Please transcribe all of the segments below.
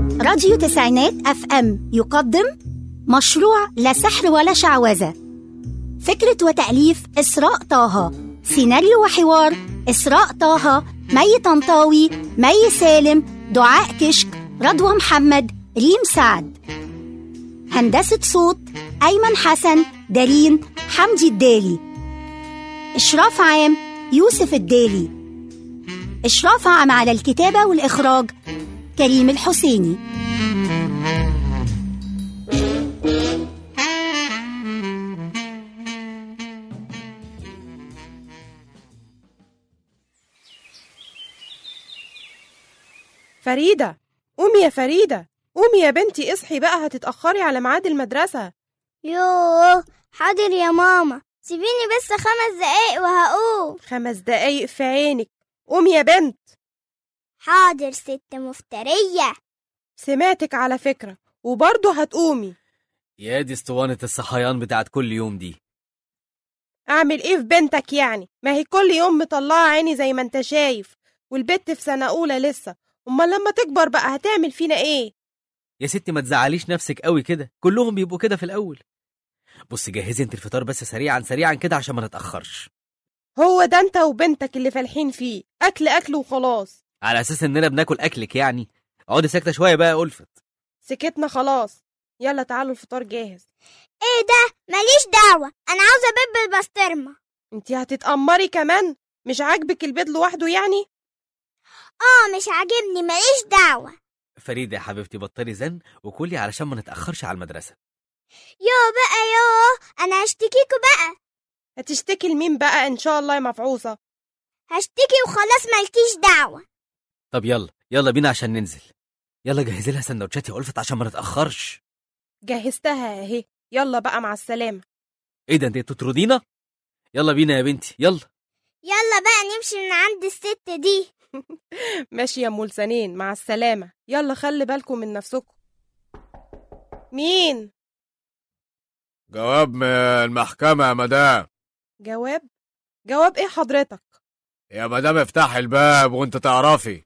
راديو تسعينات اف ام يقدم مشروع لا سحر ولا شعوذة فكرة وتأليف إسراء طه سيناريو وحوار إسراء طه مي طنطاوي مي سالم دعاء كشك رضوى محمد ريم سعد هندسة صوت أيمن حسن دارين حمدي الدالي إشراف عام يوسف الدالي إشراف عام على الكتابة والإخراج كريم الحسيني فريدة قومي يا فريدة قومي يا بنتي اصحي بقى هتتأخري على ميعاد المدرسة يوه حاضر يا ماما سيبيني بس خمس دقايق وهقوم خمس دقايق في عينك قومي يا بنت حاضر ست مفترية سمعتك على فكرة وبرضه هتقومي يا دي اسطوانة الصحيان بتاعت كل يوم دي أعمل إيه في بنتك يعني ما هي كل يوم مطلعة عيني زي ما انت شايف والبت في سنة أولى لسه أمال لما تكبر بقى هتعمل فينا إيه يا ستي ما تزعليش نفسك قوي كده كلهم بيبقوا كده في الأول بص جهزي انت الفطار بس سريعا سريعا كده عشان ما نتأخرش هو ده انت وبنتك اللي فالحين فيه أكل أكل وخلاص على أساس إننا بناكل أكلك يعني اقعدي ساكتة شوية بقى يا ألفت سكتنا خلاص يلا تعالوا الفطار جاهز ايه ده ماليش دعوة انا عاوزة بيض بالبسطرمة انتي هتتأمري كمان مش عاجبك البيض لوحده يعني اه مش عاجبني ماليش دعوة فريدة يا حبيبتي بطلي زن وكلي علشان ما نتأخرش على المدرسة يو بقى يو انا هشتكيكوا بقى هتشتكي لمين بقى إن شاء الله يا مفعوصة هشتكي وخلاص مالكيش دعوة طب يلا يلا بينا عشان ننزل يلا جهزي لها سندوتشات يا ألفت عشان ما نتأخرش جهزتها اهي يلا بقى مع السلامة ايه ده انت بتطردينا يلا بينا يا بنتي يلا يلا بقى نمشي من عند الست دي ماشي يا ام لسانين مع السلامة يلا خلي بالكم من نفسكم مين جواب من المحكمة يا مدام جواب جواب ايه حضرتك يا مدام افتحي الباب وانت تعرفي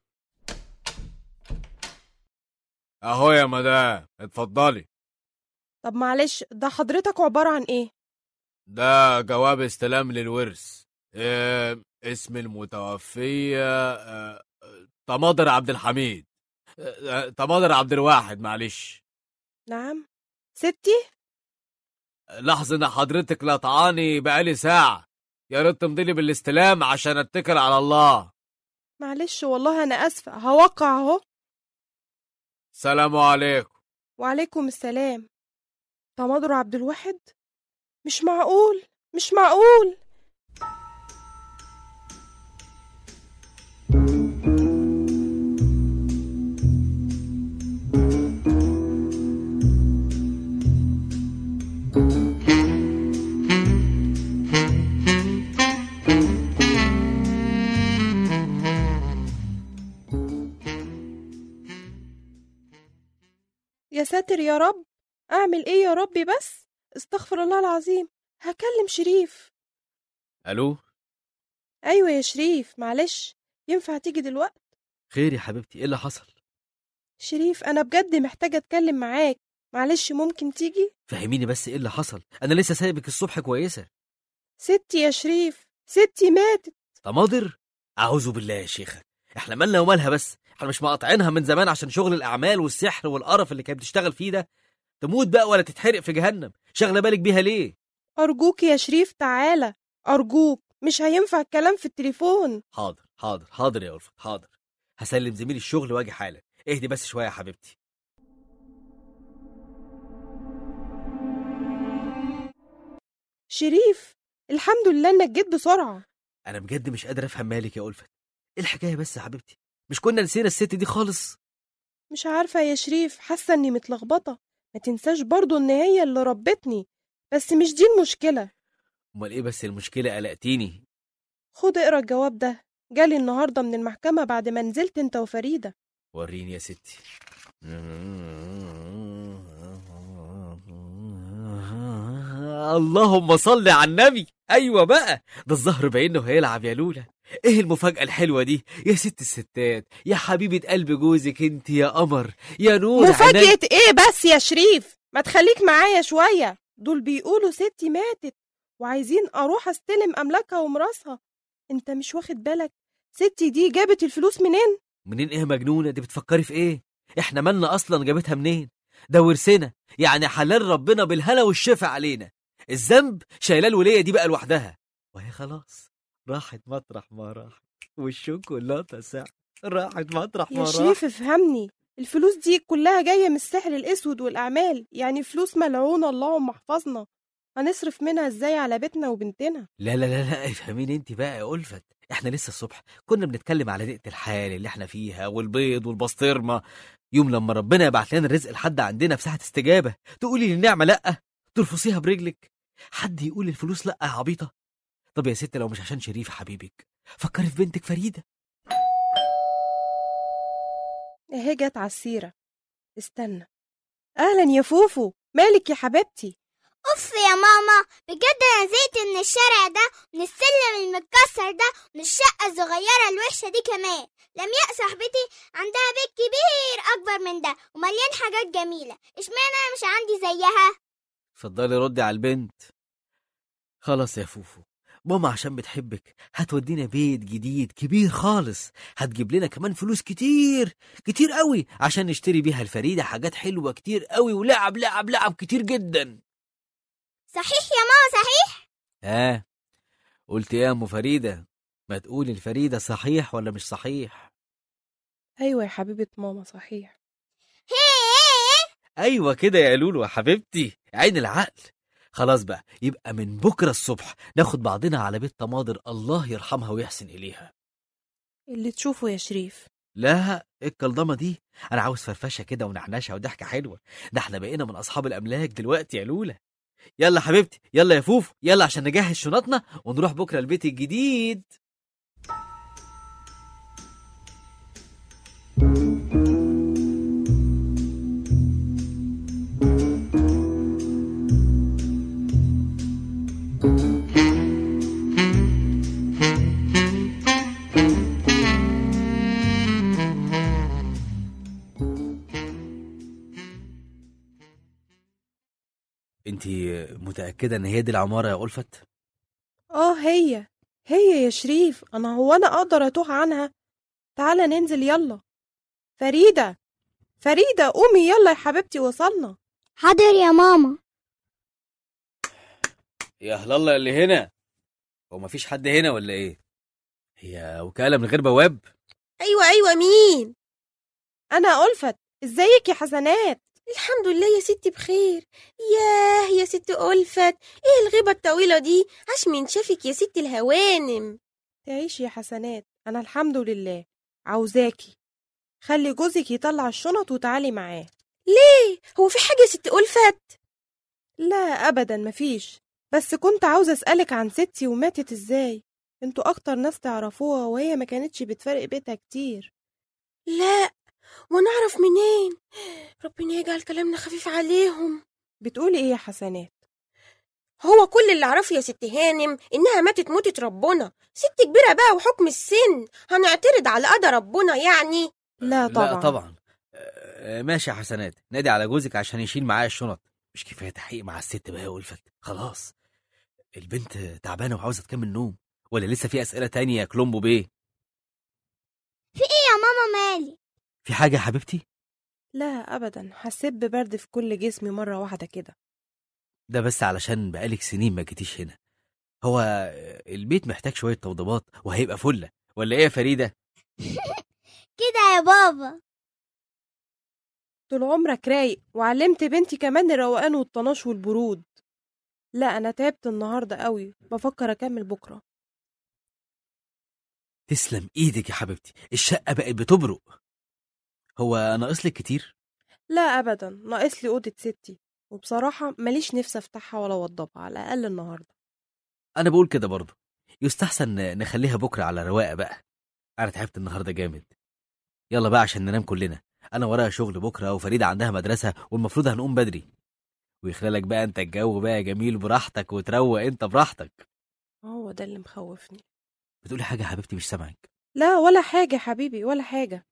اهو يا مدام اتفضلي طب معلش ده حضرتك عبارة عن ايه ده جواب استلام للورث اه اسم المتوفية اه طماطر عبد الحميد اه طماطر عبد الواحد معلش نعم ستي لحظة ان حضرتك لطعاني بقالي ساعة يا ريت تمضيلي بالاستلام عشان اتكل على الله معلش والله انا اسفة هوقع اهو سلام عليكم وعليكم السلام تماضر عبد الواحد مش معقول مش معقول يا ساتر يا رب اعمل ايه يا ربي بس استغفر الله العظيم هكلم شريف الو ايوه يا شريف معلش ينفع تيجي دلوقتي خير يا حبيبتي ايه اللي حصل شريف انا بجد محتاجه اتكلم معاك معلش ممكن تيجي فهميني بس ايه اللي حصل انا لسه سايبك الصبح كويسه ستي يا شريف ستي ماتت طماطر اعوذ بالله يا شيخه احنا مالنا ومالها بس احنا مش مقاطعينها من زمان عشان شغل الاعمال والسحر والقرف اللي كانت بتشتغل فيه ده تموت بقى ولا تتحرق في جهنم شغله بالك بيها ليه ارجوك يا شريف تعالى ارجوك مش هينفع الكلام في التليفون حاضر حاضر حاضر يا ألفت حاضر هسلم زميلي الشغل واجي حالا اهدي بس شويه يا حبيبتي شريف الحمد لله انك جيت بسرعه انا بجد مش قادر افهم مالك يا ألفت ايه الحكايه بس يا حبيبتي مش كنا نسينا الست دي خالص مش عارفه يا شريف حاسه اني متلخبطه ما تنساش برضو ان هي اللي ربتني بس مش دي المشكله امال ايه بس المشكله قلقتيني خد اقرا الجواب ده جالي النهارده من المحكمه بعد ما نزلت انت وفريده وريني يا ستي اللهم صل على النبي ايوه بقى ده الظهر باين انه هيلعب يا لولا ايه المفاجأة الحلوة دي يا ست الستات يا حبيبة قلب جوزك انت يا قمر يا نور عيني مفاجأة ايه بس يا شريف ما تخليك معايا شوية دول بيقولوا ستي ماتت وعايزين اروح استلم املاكها ومراسها انت مش واخد بالك ستي دي جابت الفلوس منين منين ايه يا مجنونة دي بتفكري في ايه احنا مالنا اصلا جابتها منين ده ورثنا يعني حلال ربنا بالهنا والشفا علينا الذنب شايلاه الولية دي بقى لوحدها وهي خلاص راحت مطرح ما راحت والشوكولاتة ساعة راحت مطرح ما يا راحت شريف افهمني الفلوس دي كلها جاية من السحر الاسود والاعمال يعني فلوس ملعونة اللهم احفظنا هنصرف منها ازاي على بيتنا وبنتنا لا لا لا لا افهميني انت بقى يا ألفت احنا لسه الصبح كنا بنتكلم على دقة الحال اللي احنا فيها والبيض والبسطرمة يوم لما ربنا يبعت لنا الرزق لحد عندنا في ساعة استجابة تقولي للنعمة لأ ترفصيها برجلك حد يقول الفلوس لأ يا عبيطة طب يا ست لو مش عشان شريف حبيبك فكري في بنتك فريدة اهي جت على السيرة استنى اهلا يا فوفو مالك يا حبيبتي اوف يا ماما بجد انا زهقت من الشارع ده من السلم المتكسر ده من الشقة الصغيرة الوحشة دي كمان لمياء صاحبتي عندها بيت كبير اكبر من ده ومليان حاجات جميلة اشمعنى انا مش عندي زيها اتفضلي ردي على البنت خلاص يا فوفو ماما عشان بتحبك هتودينا بيت جديد كبير خالص هتجيب لنا كمان فلوس كتير كتير قوي عشان نشتري بيها الفريدة حاجات حلوة كتير قوي ولعب لعب لعب كتير جدا صحيح يا ماما صحيح ها قلت ايه يا ام فريدة ما تقولي الفريدة صحيح ولا مش صحيح ايوه يا حبيبة ماما صحيح هيه ايوه كده يا لولو يا حبيبتي عين العقل خلاص بقى يبقى من بكرة الصبح ناخد بعضنا على بيت طماطر الله يرحمها ويحسن إليها اللي تشوفه يا شريف لا ايه الكلضمة دي انا عاوز فرفشة كده ونعنشة وضحكة حلوة ده احنا بقينا من اصحاب الاملاك دلوقتي يا لولا يلا حبيبتي يلا يا فوفو يلا عشان نجهز شنطنا ونروح بكرة البيت الجديد انتي متأكدة ان هي دي العمارة يا ألفت اه هي هي يا شريف انا هو انا اقدر اتوه عنها تعالى ننزل يلا فريدة فريدة قومي يلا يا حبيبتي وصلنا حاضر يا ماما يا هلا الله اللي هنا هو مفيش حد هنا ولا ايه هي وكالة من غير بواب ايوه ايوه مين انا ألفت ازيك يا حسنات الحمد لله يا ستي بخير ياه يا ست ألفت ايه الغيبة الطويلة دي عاش من شافك يا ست الهوانم تعيش يا حسنات انا الحمد لله عاوزاكي خلي جوزك يطلع الشنط وتعالي معاه ليه هو في حاجة يا ست ألفت لا ابدا مفيش بس كنت عاوزة اسألك عن ستي وماتت ازاي انتوا اكتر ناس تعرفوها وهي ما كانتش بتفرق بيتها كتير لا ونعرف منين ربنا يجعل كلامنا خفيف عليهم بتقولي ايه يا حسنات هو كل اللي اعرفه يا ست هانم انها ماتت موتة ربنا ست كبيرة بقى وحكم السن هنعترض على قدر ربنا يعني لا طبعا لا طبعا آه، ماشي يا حسنات نادي على جوزك عشان يشيل معايا الشنط مش كفايه تحقيق مع الست بقى يا ألفت خلاص البنت تعبانه وعاوزه تكمل نوم ولا لسه في اسئله تانية يا كلومبو بيه ايه يا ماما مالي في حاجه يا حبيبتي لا ابدا حسيت ببرد في كل جسمي مرة واحدة كده ده بس علشان بقالك سنين ما جيتيش هنا هو البيت محتاج شويه توضيبات وهيبقى فله ولا ايه يا فريده كده يا بابا طول عمرك رايق وعلمت بنتي كمان الروقان والطناش والبرود لا انا تعبت النهارده قوي بفكر اكمل بكره تسلم ايدك يا حبيبتي الشقه بقت بتبرق هو ناقص لك كتير لا ابدا ناقص لي اوضه ستي وبصراحه ماليش نفسي افتحها ولا اوضبها على الاقل النهارده انا بقول كده برضه يستحسن نخليها بكره على رواقه بقى انا تعبت النهارده جامد يلا بقى عشان ننام كلنا انا ورايا شغل بكره وفريده عندها مدرسه والمفروض هنقوم بدري ويخلالك بقى انت الجو بقى جميل براحتك وتروق انت براحتك هو ده اللي مخوفني بتقولي حاجه يا حبيبتي مش سامعك لا ولا حاجة يا حبيبي ولا حاجة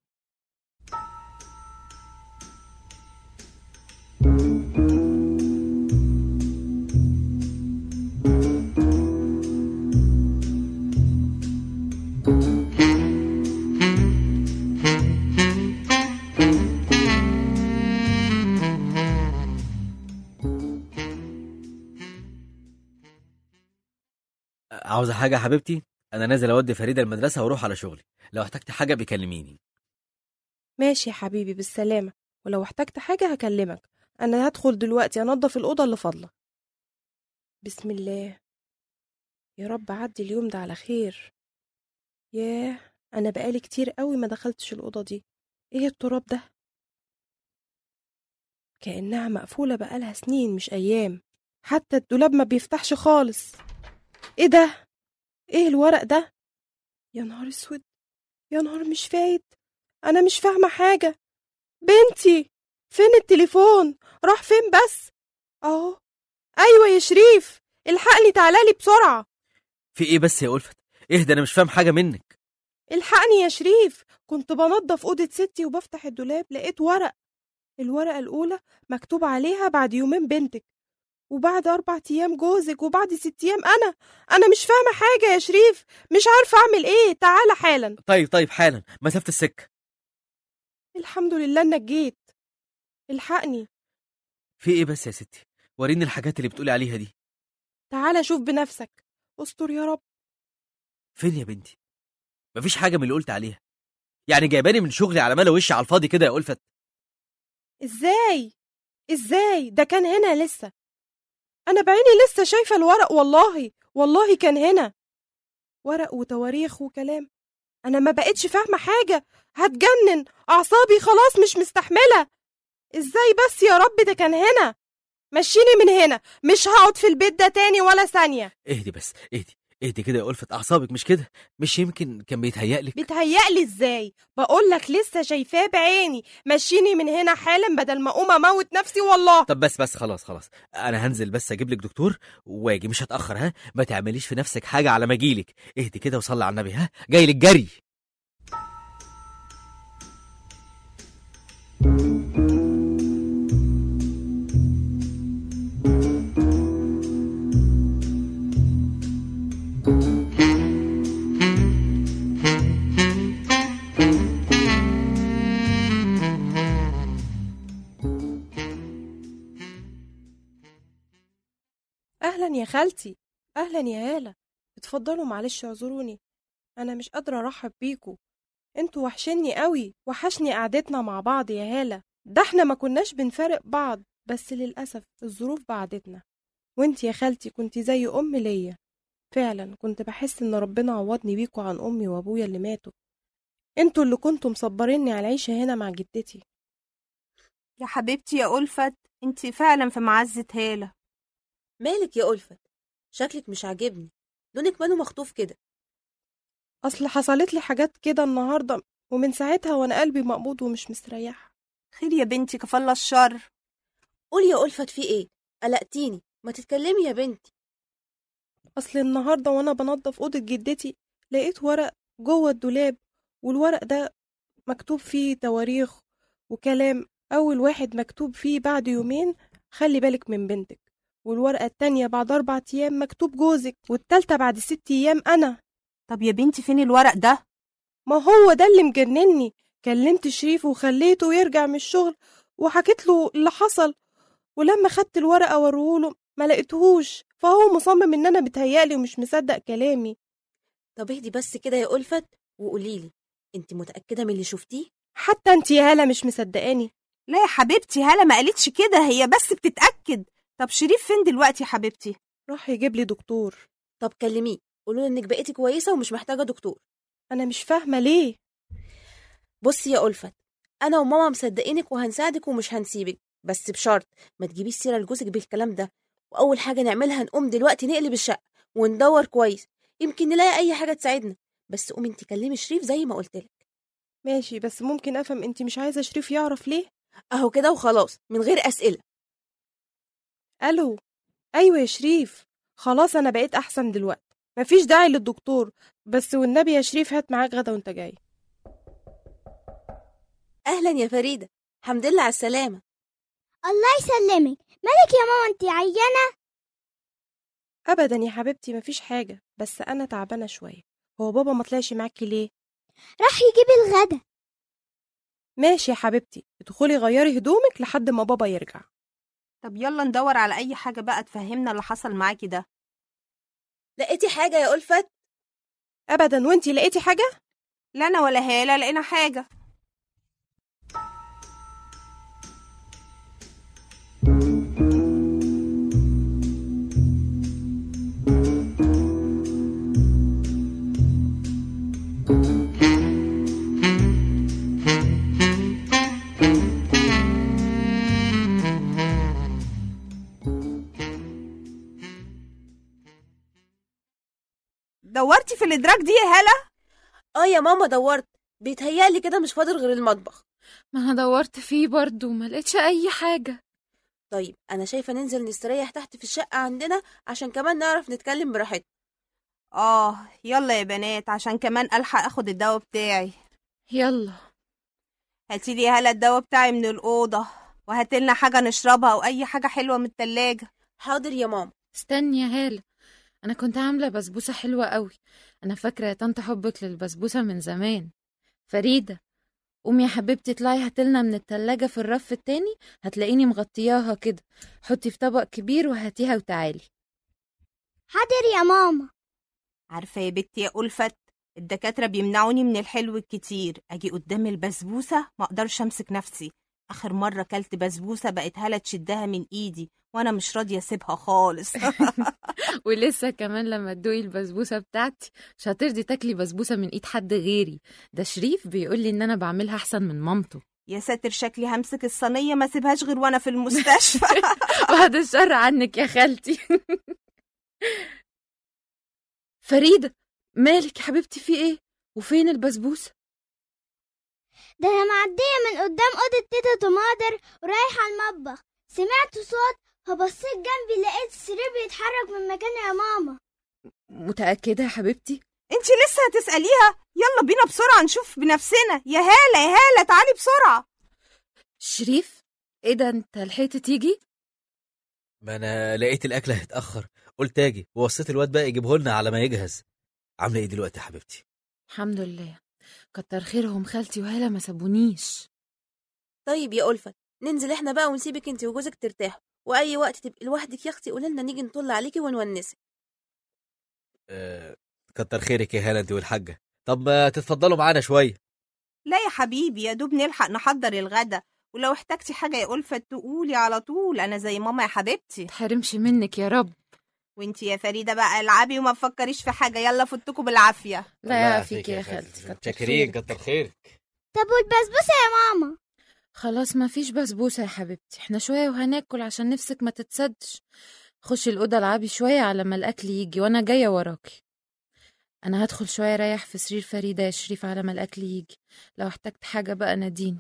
عاوزه حاجه يا حبيبتي انا نازل اودي فريده المدرسه واروح على شغلي لو احتجت حاجه بيكلميني ماشي يا حبيبي بالسلامة ولو احتجت حاجة هكلمك أنا هدخل دلوقتي أنظف الأوضة اللي فاضلة بسم الله يا رب عدي اليوم ده على خير ياه أنا بقالي كتير قوي ما دخلتش الأوضة دي إيه التراب ده كأنها مقفولة بقالها سنين مش أيام حتى الدولاب ما بيفتحش خالص إيه ده إيه الورق ده يا نهار اسود يا نهار مش فايت أنا مش فاهمة حاجة بنتي فين التليفون راح فين بس أهو أيوة يا شريف الحقني تعالالي بسرعة في ايه بس يا ألفت اهدى انا مش فاهم حاجه منك الحقني يا شريف كنت بنضف أوضة ستي وبفتح الدولاب لقيت ورق الورقة الأولى مكتوب عليها بعد يومين بنتك وبعد أربع أيام جوزك وبعد ست أيام أنا أنا مش فاهمة حاجة يا شريف مش عارفة أعمل إيه تعالى حالا طيب طيب حالا مسافه السكه الحمد لله إنك جيت الحقني في ايه بس يا ستي وريني الحاجات اللي بتقولي عليها دي تعالى شوف بنفسك استر يا رب فين يا بنتي مفيش حاجه من اللي قلت عليها يعني جايباني من شغلي على ملا وشي على الفاضي كده يا ألفت ازاي ازاي ده كان هنا لسه انا بعيني لسه شايفه الورق والله والله كان هنا ورق وتواريخ وكلام انا ما بقتش فاهمه حاجه هتجنن اعصابي خلاص مش مستحمله ازاي بس يا رب ده كان هنا مشيني من هنا مش هقعد في البيت ده تاني ولا ثانيه اهدي بس اهدي اهدي كده يا ألفت اعصابك مش كده مش يمكن كان بيتهيألك بيتهيألي ازاي بقول لك لسه شايفاه بعيني مشيني من هنا حالا بدل ما اقوم اموت نفسي والله طب بس بس خلاص خلاص انا هنزل بس اجيب لك دكتور واجي مش هتاخر ها ما تعمليش في نفسك حاجه على ما اجيلك اهدي كده وصلي على النبي ها جاي لك جري اهلا يا خالتي اهلا يا هاله اتفضلوا معلش اعذروني انا مش قادره ارحب بيكوا انتوا وحشني قوي وحشني قعدتنا مع بعض يا هاله ده احنا ما كناش بنفارق بعض بس للاسف الظروف بعدتنا وانت يا خالتي كنت زي ام ليا فعلا كنت بحس ان ربنا عوضني بيكوا عن امي وابويا اللي ماتوا انتوا اللي كنتوا مصبريني على العيشه هنا مع جدتي يا حبيبتي يا ألفت انت فعلا في معزة هالة مالك يا ألفت شكلك مش عاجبني لونك ماله مخطوف كده اصل حصلت لي حاجات كده النهارده ومن ساعتها وانا قلبي مقبوض ومش مستريح خير يا بنتي كفالة الشر قولي يا ألفت في ايه قلقتيني ما تتكلمي يا بنتي اصل النهارده وانا بنضف اوضه جدتي لقيت ورق جوه الدولاب والورق ده مكتوب فيه تواريخ وكلام اول واحد مكتوب فيه بعد يومين خلي بالك من بنتك والورقه التانية بعد اربع ايام مكتوب جوزك والتالتة بعد ست ايام انا طب يا بنتي فين الورق ده ما هو ده اللي مجنني كلمت شريف وخليته يرجع من الشغل وحكيت له اللي حصل ولما خدت الورقه وريهوله ما لقيتهوش فهو مصمم ان انا بتهيألي ومش مصدق كلامي طب اهدي بس كده يا ألفت وقوليلي انت متأكدة من اللي شفتيه حتى انت يا هلا مش مصدقاني لا يا حبيبتي هالة ما قالتش كده هي بس بتتأكد طب شريف فين دلوقتي يا حبيبتي راح يجيب لي دكتور طب كلميه قولوا انك بقيتي كويسة ومش محتاجة دكتور انا مش فاهمه ليه بصي يا ألفت أنا وماما مصدقينك وهنساعدك ومش هنسيبك بس بشرط ما تجيبيش سيرة لجوزك بالكلام ده وأول حاجة نعملها نقوم دلوقتي نقلب الشقة وندور كويس يمكن نلاقي أي حاجة تساعدنا بس قومي انت كلمي شريف زي ما قلتلك ماشي بس ممكن افهم انت مش عايزه شريف يعرف ليه أهو كده وخلاص من غير أسئلة الو ايوه يا شريف خلاص انا بقيت احسن دلوقتي مفيش داعي للدكتور بس والنبي يا شريف هات معاك غدا وانت جاي اهلا يا فريده الحمد لله على السلامه الله يسلمك مالك يا ماما انت عيانة ابدا يا حبيبتي مفيش حاجه بس انا تعبانه شويه هو بابا ما طلعش معاكي ليه راح يجيب الغدا ماشي يا حبيبتي ادخلي غيري هدومك لحد ما بابا يرجع طب يلا ندور على اي حاجه بقى تفهمنا اللي حصل معاكي ده لقيتي حاجه يا ألفت ابدا وانتي لقيتي حاجه لا انا ولا هاله لقينا حاجه دورتي في الادراك دي يا هاله اه يا ماما دورت بيتهيألي كده مش فاضل غير المطبخ ما انا دورت فيه برضه ما لقيتش اي حاجه طيب انا شايفه ننزل نستريح تحت في الشقه عندنا عشان كمان نعرف نتكلم براحتنا اه يلا يا بنات عشان كمان الحق اخد الدواء بتاعي يلا هاتي لي يا هاله الدواء بتاعي من الاوضه وهاتي لنا حاجه نشربها او اي حاجه حلوه من التلاجة حاضر يا ماما استني يا هالة انا كنت عامله بسبوسه حلوه قوي انا فاكره يا طنط حبك للبسبوسه من زمان فريده قومي يا حبيبتي اطلعي هاتلنا من التلاجة في الرف التاني هتلاقيني مغطياها كده حطي في طبق كبير وهاتيها وتعالي حاضر يا ماما عارفه يا بنتي يا ألفت الدكاتره بيمنعوني من الحلو الكتير اجي قدام البسبوسه ما اقدرش امسك نفسي اخر مره كلت بسبوسه بقت هاله تشدها من ايدي وانا مش راضيه اسيبها خالص ولسه كمان لما تدوقي البسبوسه بتاعتي مش هترضي تاكلي بسبوسه من ايد حد غيري ده شريف بيقول لي ان انا بعملها احسن من مامته يا ساتر شكلي همسك الصينيه ما اسيبهاش غير وانا في المستشفى بعد الشر عنك يا خالتي فريده مالك يا حبيبتي في ايه وفين البسبوسه ده انا معديه من قدام اوضه تيتا تماضر ورايحه المطبخ سمعت صوت فبصيت جنبي لقيت السرير بيتحرك من مكانه يا ماما متاكده يا حبيبتي انت لسه هتساليها يلا بينا بسرعه نشوف بنفسنا يا هاله يا هاله تعالي بسرعه شريف ايه ده انت لحقت تيجي ما انا لقيت الاكل هيتاخر قلت اجي ووصيت الواد بقى يجيبه لنا على ما يجهز عامله ايه دلوقتي يا حبيبتي الحمد لله كتر خيرهم خالتي وهالة ما سابونيش طيب يا ألفت ننزل احنا بقى ونسيبك انت وجوزك ترتاحوا واي وقت تبقي لوحدك يا اختي قولي لنا نيجي نطل عليكي ونونسك أه كتر خيرك يا هاله انت والحاجه طب ما تتفضلوا معانا شويه لا يا حبيبي يا دوب نلحق نحضر الغدا ولو احتجتي حاجه يا ألفت تقولي على طول انا زي ماما يا حبيبتي تحرمش منك يا رب وانتي يا فريده بقى العبي وما تفكريش في حاجه يلا فوتكوا بالعافيه لا يعافيك يا خالتي كتر شاكرين خيرك. كتر خيرك طب والبسبوسه يا ماما خلاص ما فيش بسبوسة يا حبيبتي احنا شوية وهناكل عشان نفسك ما تتسدش خشي الأوضة العبي شوية على ما الأكل يجي وأنا جاية وراكي أنا هدخل شوية ريح في سرير فريدة يا شريف على ما الأكل يجي لو احتجت حاجة بقى ناديني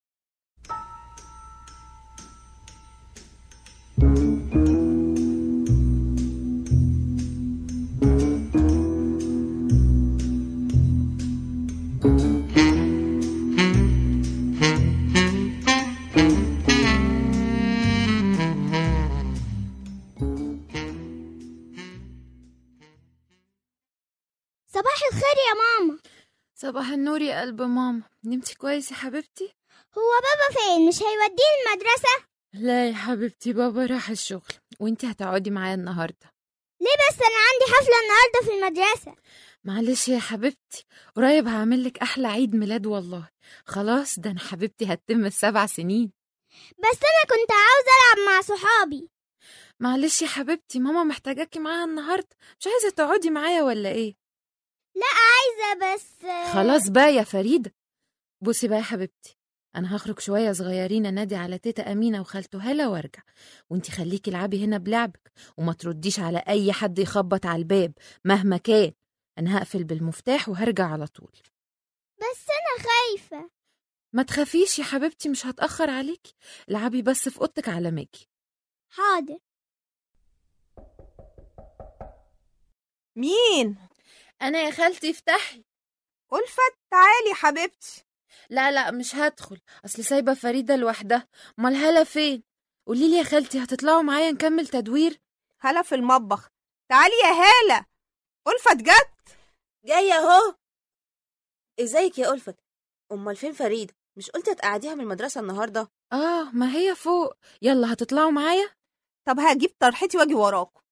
صباح الخير يا ماما صباح النور يا قلب ماما نمتي كويس يا حبيبتي هو بابا فين مش هيوديني المدرسه لا يا حبيبتي بابا راح الشغل وانتي هتقعدي معايا النهاردة ليه بس انا عندي حفله النهارده في المدرسه معلش يا حبيبتي قريب هعمل لك احلى عيد ميلاد والله خلاص ده انا حبيبتي هتتم السبع سنين بس انا كنت عاوزه العب مع صحابي معلش يا حبيبتي ماما محتاجاكي معاها النهارده مش عايزه تقعدي معايا ولا ايه لا عايزه بس خلاص بقى يا فريده بصي بقى يا حبيبتي انا هخرج شويه صغيرين انادي على تيتا امينه وخالته هاله وارجع وانتي خليكي العبي هنا بلعبك وما ترديش على اي حد يخبط على الباب مهما كان انا هقفل بالمفتاح وهرجع على طول بس انا خايفه ما تخافيش يا حبيبتي مش هتاخر عليكي العبي بس في اوضتك على ماجي حاضر مين انا يا خالتي افتحي ألفت تعالي يا حبيبتي لا لا مش هدخل اصل سايبه فريده لوحدها امال هلا فين قولي لي يا خالتي هتطلعوا معايا نكمل تدوير هلا في المطبخ تعالي يا هالة ألفت جت جاية اهو ازيك يا ألفت امال فين فريدة مش قلت تقعديها من المدرسة النهاردة اه ما هي فوق يلا هتطلعوا معايا طب هجيب طرحتي واجي وراكم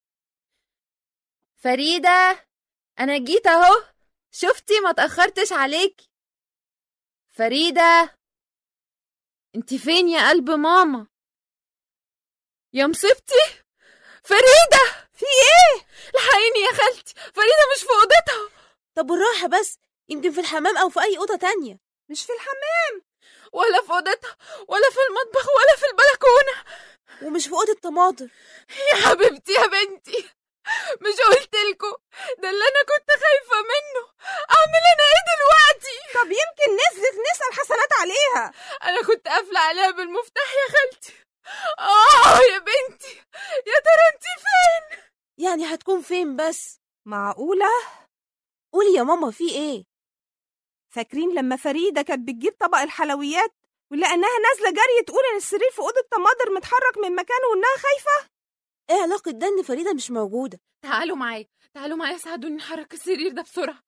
فريده انا جيت اهو شفتي ما تاخرتش عليكي فريده انت فين يا قلب ماما يا مصيبتي فريده في ايه الحقيني يا خالتي فريده مش في اوضتها طب بالراحة بس يمكن في الحمام أو في أي أوضة تانية مش في الحمام ولا في اوضتها ولا في المطبخ ولا في البلكونه ومش في أوضة طماطم يا حبيبتي يا بنتي مش قلت لكم ده اللي انا كنت خايفه منه اعمل انا ايه دلوقتي طب يمكن نزلت نسأل حسنات عليها انا كنت قافله عليها بالمفتاح يا خالتي اه يا بنتي يا ترى انت فين يعني هتكون فين بس معقولة قولي يا ماما في ايه فاكرين لما فريدة كانت بتجيب طبق الحلويات ولقيناها نازلة جري تقول إن السرير في أوضة طماطر متحرك من مكانه وإنها خايفة ايه علاقة ده ان فريدة مش موجودة تعالوا معايا تعالوا معايا ساعدوني نحرك السرير ده بسرعه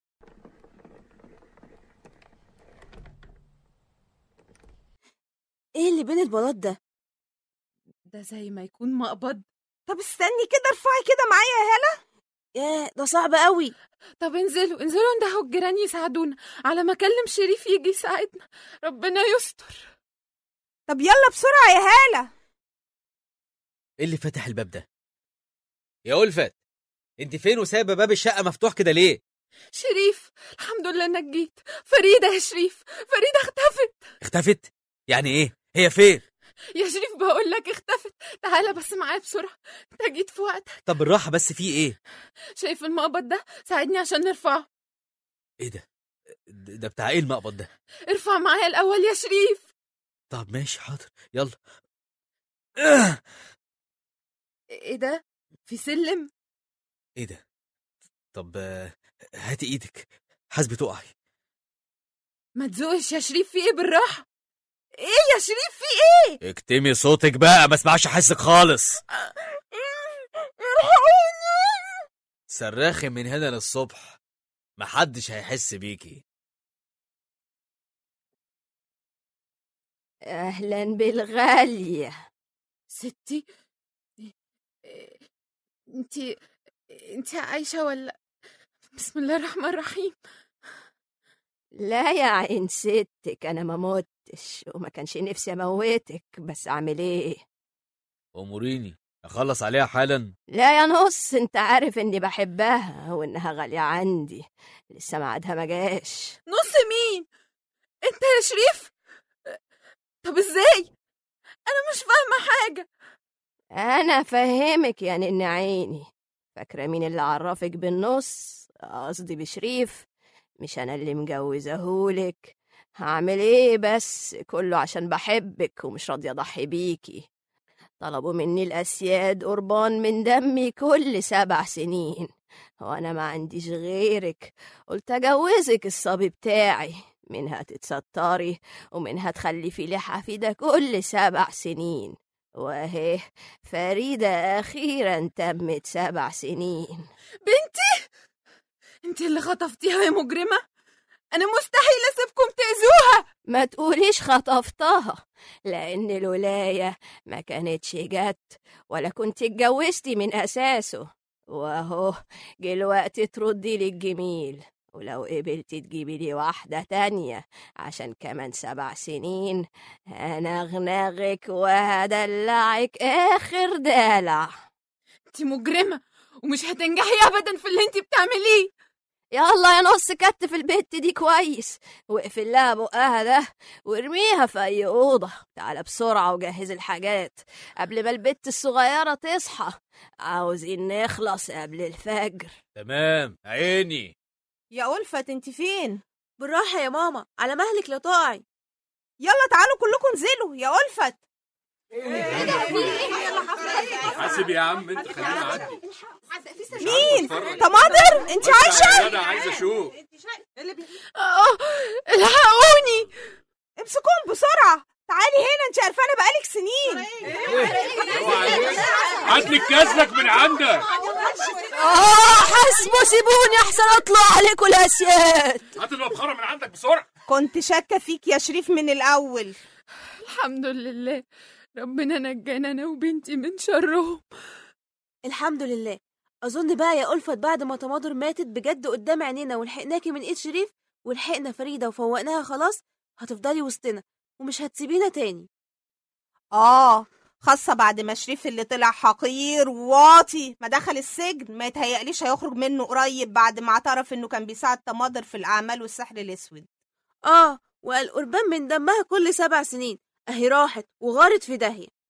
ايه اللي بين البلاط ده ده زي ما يكون مقبض طب استني كده ارفعي كده معايا يا هالة ياه ده صعب قوي طب انزلوا انزلوا اندهوا الجيران يساعدونا على ما اكلم شريف يجي يساعدنا ربنا يستر طب يلا بسرعة يا هالة ايه اللي فتح الباب ده يا ألفت انت فين وسايبه باب الشقه مفتوح كده ليه شريف الحمد لله انك جيت فريده يا شريف فريده اختفت اختفت يعني ايه هي فين يا شريف بقول لك اختفت تعالى بس معايا بسرعه انت جيت في وقتك طب بالراحه بس في ايه شايف المقبض ده ساعدني عشان نرفعه ايه ده ده ده بتاع ايه المقبض ده ارفع معايا الاول يا شريف طب ماشي حاضر يلا آه! ايه ده في سلم ايه ده طب آه، هاتي ايدك حاسبي تقعي ما تزوقش يا شريف في ايه بالراحه ايه يا شريف في ايه اكتمي صوتك بقى ما اسمعش حسك خالص صرخي من هنا للصبح محدش هيحس بيكي أهلا بالغالية ستي انت انت عايشه ولا بسم الله الرحمن الرحيم لا يا عين ستك أنا ما متش وما كانش نفسي أموتك بس أعمل إيه اموريني اخلص عليها حالا لا يا نص أنت عارف إني بحبها وإنها غالية عندي لسه ميعادها ما جاش نص مين انت يا شريف طب ازاي انا مش فاهمه حاجه أنا فهمك يا نن عيني فاكرة مين اللي عرفك بالنص قصدي بشريف مش أنا اللي مجوزهولك هعمل إيه بس كله عشان بحبك ومش راضية أضحي بيكي طلبوا مني الأسياد قربان من دمي كل سبع سنين وأنا ما عنديش غيرك قلت أجوزك الصبي بتاعي منها تتستري ومنها تخلفي لي حفيدة كل سبع سنين وأهي فريدة أخيرا تمت سبع سنين بنتي انت اللي خطفتيها يا مجرمه انا مستحيل اسيبكم تاذوها ما تقوليش خطفتها لأن الولاية ما كانتش جت ولا كنت اتجوزتي من أساسه وأهو جه الوقت تردي لي الجميل ولو قبلتي تجيبي لي واحدة تانية عشان كمان سبع سنين أنا أغنغك وهدلعك آخر دلع انت مجرمه ومش هتنجحي ابدا في اللي انت بتعمليه يلا يا نص كتف البت دي كويس واقفل لها بقها ده وارميها في اي اوضه تعالى بسرعه وجهز الحاجات قبل ما البت الصغيره تصحى عاوزين نخلص قبل الفجر تمام عيني يا ألفت أنت فين بالراحة يا ماما على مهلك لا تقعي يلا تعالوا كلكم انزلوا يا ألفت حاسب يا عم انت خلينا نعدي مين طماطر انت عايشه يا جدع عايز اشوف اه الحقوني امسكوهم بسرعه تعالي هنا انت عارفانه بقالك سنين هات لي كاسلك من عندك اه حسبوا سيبوني احسن اطلع عليكم الاسياد هات المبخره من عندك بسرعه كنت شاكه فيك يا شريف من الاول الحمد لله ربنا نجانا انا وبنتي من شرهم الحمد لله اظن بقى يا ألفت بعد ما تماضر ماتت بجد قدام عينينا ولحقناكي من ايد شريف ولحقنا فريده وفوقناها خلاص هتفضلي وسطنا ومش هتسيبينا تاني اه خاصة بعد ما شريف اللي طلع حقير وواطي ما دخل السجن ما يتهيأليش هيخرج منه قريب بعد ما اعترف انه كان بيساعد تماضر في الأعمال والسحر الأسود اه والقربان من دمها كل سبع سنين اهي راحت وغارت في داهيه